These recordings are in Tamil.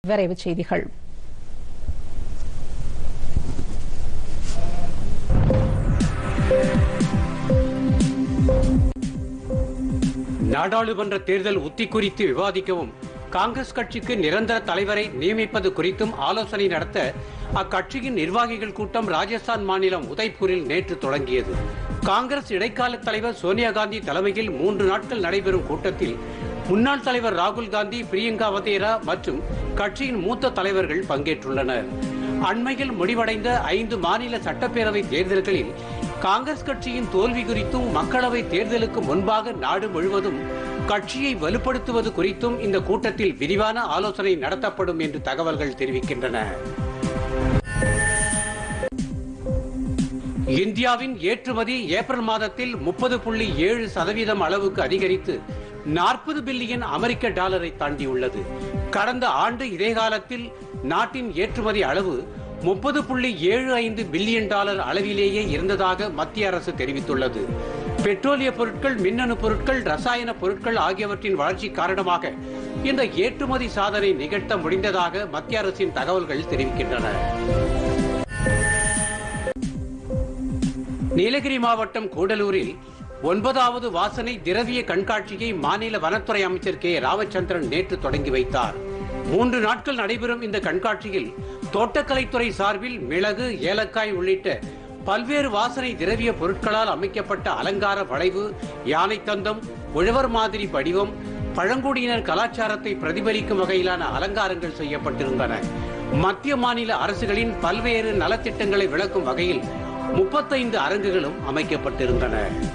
விரைவுச் செய்திகள் நாடாளுமன்ற தேர்தல் உத்தி குறித்து விவாதிக்கவும் காங்கிரஸ் கட்சிக்கு நிரந்தர தலைவரை நியமிப்பது குறித்தும் ஆலோசனை நடத்த அக்கட்சியின் நிர்வாகிகள் கூட்டம் ராஜஸ்தான் மாநிலம் உதய்பூரில் நேற்று தொடங்கியது காங்கிரஸ் இடைக்கால தலைவர் சோனியா காந்தி தலைமையில் மூன்று நாட்கள் நடைபெறும் கூட்டத்தில் முன்னாள் தலைவர் ராகுல் காந்தி பிரியங்கா வதேரா மற்றும் கட்சியின் மூத்த தலைவர்கள் பங்கேற்றுள்ளனர் அண்மையில் முடிவடைந்த ஐந்து மாநில சட்டப்பேரவை தேர்தல்களில் காங்கிரஸ் கட்சியின் தோல்வி குறித்தும் மக்களவை தேர்தலுக்கு முன்பாக நாடு முழுவதும் கட்சியை வலுப்படுத்துவது குறித்தும் இந்த கூட்டத்தில் விரிவான ஆலோசனை நடத்தப்படும் என்று தகவல்கள் தெரிவிக்கின்றன இந்தியாவின் ஏற்றுமதி ஏப்ரல் மாதத்தில் முப்பது புள்ளி ஏழு சதவீதம் அளவுக்கு அதிகரித்து நாற்பது பில்லியன் அமெரிக்க டாலரை தாண்டியுள்ளது கடந்த ஆண்டு இதே காலத்தில் நாட்டின் ஏற்றுமதி அளவு முப்பது புள்ளி ஏழு ஐந்து பில்லியன் டாலர் அளவிலேயே இருந்ததாக மத்திய அரசு தெரிவித்துள்ளது பெட்ரோலிய பொருட்கள் மின்னணு பொருட்கள் ரசாயன பொருட்கள் ஆகியவற்றின் வளர்ச்சி காரணமாக இந்த ஏற்றுமதி சாதனை நிகழ்த்த முடிந்ததாக மத்திய அரசின் தகவல்கள் தெரிவிக்கின்றன நீலகிரி மாவட்டம் கூடலூரில் ஒன்பதாவது வாசனை திரவிய கண்காட்சியை மாநில வனத்துறை அமைச்சர் கே ராமச்சந்திரன் நேற்று தொடங்கி வைத்தார் மூன்று நாட்கள் நடைபெறும் இந்த கண்காட்சியில் தோட்டக்கலைத்துறை சார்பில் மிளகு ஏலக்காய் உள்ளிட்ட பல்வேறு வாசனை திரவிய பொருட்களால் அமைக்கப்பட்ட அலங்கார வளைவு யானை தந்தம் உழவர் மாதிரி வடிவம் பழங்குடியினர் கலாச்சாரத்தை பிரதிபலிக்கும் வகையிலான அலங்காரங்கள் செய்யப்பட்டிருந்தன மத்திய மாநில அரசுகளின் பல்வேறு நலத்திட்டங்களை விளக்கும் வகையில் முப்பத்தைந்து அரங்குகளும் அமைக்கப்பட்டிருந்தன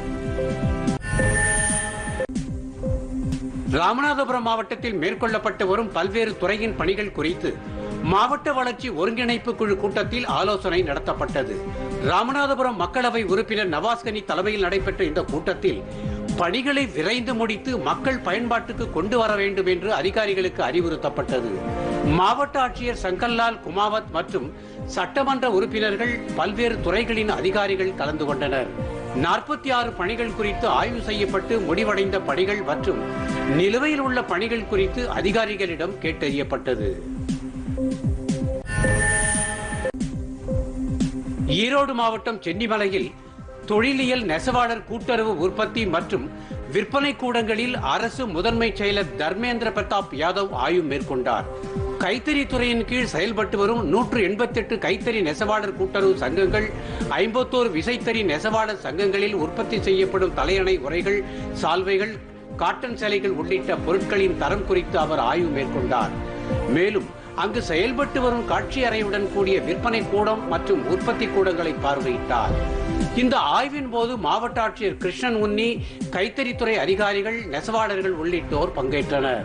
ராமநாதபுரம் மாவட்டத்தில் மேற்கொள்ளப்பட்டு வரும் பல்வேறு துறையின் பணிகள் குறித்து மாவட்ட வளர்ச்சி ஒருங்கிணைப்பு குழு கூட்டத்தில் ஆலோசனை நடத்தப்பட்டது ராமநாதபுரம் மக்களவை உறுப்பினர் நவாஸ்கனி தலைமையில் நடைபெற்ற இந்த கூட்டத்தில் பணிகளை விரைந்து முடித்து மக்கள் பயன்பாட்டுக்கு கொண்டு வர வேண்டும் என்று அதிகாரிகளுக்கு அறிவுறுத்தப்பட்டது மாவட்ட ஆட்சியர் சங்கர்லால் குமாவத் மற்றும் சட்டமன்ற உறுப்பினர்கள் பல்வேறு துறைகளின் அதிகாரிகள் கலந்து கொண்டனர் நாற்பத்தி ஆறு பணிகள் குறித்து ஆய்வு செய்யப்பட்டு முடிவடைந்த பணிகள் மற்றும் நிலுவையில் உள்ள பணிகள் குறித்து அதிகாரிகளிடம் கேட்டறியப்பட்டது ஈரோடு மாவட்டம் சென்னிமலையில் தொழிலியல் நெசவாளர் கூட்டுறவு உற்பத்தி மற்றும் விற்பனை கூடங்களில் அரசு முதன்மை செயலர் தர்மேந்திர பிரதாப் யாதவ் ஆய்வு மேற்கொண்டார் கைத்தறி துறையின் கீழ் செயல்பட்டு வரும் நூற்று எண்பத்தி எட்டு கைத்தறி நெசவாளர் கூட்டுறவு சங்கங்கள் ஐம்பத்தோரு விசைத்தறி நெசவாளர் சங்கங்களில் உற்பத்தி செய்யப்படும் தலையணை உரைகள் சால்வைகள் காட்டன் சேலைகள் உள்ளிட்ட பொருட்களின் தரம் குறித்து அவர் ஆய்வு மேற்கொண்டார் மேலும் அங்கு செயல்பட்டு வரும் காட்சி அறையுடன் கூடிய விற்பனை கூடம் மற்றும் உற்பத்தி கூடங்களை பார்வையிட்டார் இந்த ஆய்வின் போது மாவட்ட ஆட்சியர் கிருஷ்ணன் உன்னி கைத்தறித்துறை அதிகாரிகள் நெசவாளர்கள் உள்ளிட்டோர் பங்கேற்றனர்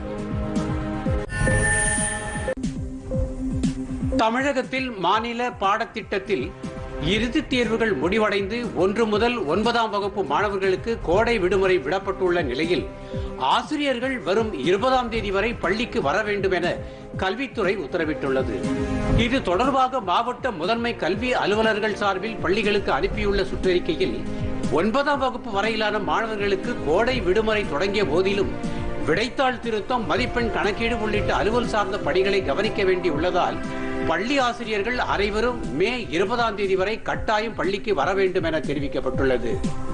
தமிழகத்தில் மாநில பாடத்திட்டத்தில் இறுதித் தேர்வுகள் முடிவடைந்து ஒன்று முதல் ஒன்பதாம் வகுப்பு மாணவர்களுக்கு கோடை விடுமுறை விடப்பட்டுள்ள நிலையில் ஆசிரியர்கள் வரும் இருபதாம் தேதி வரை பள்ளிக்கு வர வேண்டும் என கல்வித்துறை உத்தரவிட்டுள்ளது இது தொடர்பாக மாவட்ட முதன்மை கல்வி அலுவலர்கள் சார்பில் பள்ளிகளுக்கு அனுப்பியுள்ள சுற்றறிக்கையில் ஒன்பதாம் வகுப்பு வரையிலான மாணவர்களுக்கு கோடை விடுமுறை தொடங்கிய போதிலும் விடைத்தாள் திருத்தம் மதிப்பெண் கணக்கீடு உள்ளிட்ட அலுவல் சார்ந்த பணிகளை கவனிக்க வேண்டியுள்ளதால் பள்ளி ஆசிரியர்கள் அனைவரும் மே இருபதாம் தேதி வரை கட்டாயம் பள்ளிக்கு வர வேண்டும் என தெரிவிக்கப்பட்டுள்ளது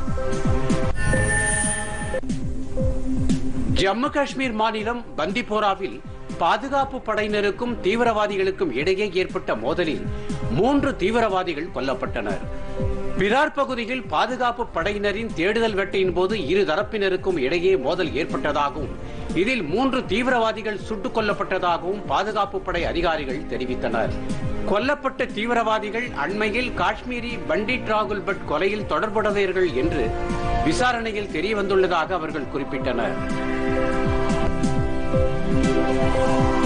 ஜம்மு காஷ்மீர் மாநிலம் பந்திப்போராவில் பாதுகாப்பு படையினருக்கும் தீவிரவாதிகளுக்கும் இடையே ஏற்பட்ட மோதலில் மூன்று தீவிரவாதிகள் கொல்லப்பட்டனர் பிரார் பகுதியில் பாதுகாப்பு படையினரின் தேடுதல் வேட்டையின் போது இரு தரப்பினருக்கும் இடையே மோதல் ஏற்பட்டதாகவும் இதில் மூன்று தீவிரவாதிகள் சுட்டுக் கொல்லப்பட்டதாகவும் பாதுகாப்பு படை அதிகாரிகள் தெரிவித்தனர் கொல்லப்பட்ட தீவிரவாதிகள் அண்மையில் காஷ்மீரி பண்டிட் ராகுல் பட் கொலையில் தொடர்புடையவர்கள் என்று விசாரணையில் தெரிய வந்துள்ளதாக அவர்கள் குறிப்பிட்டனர்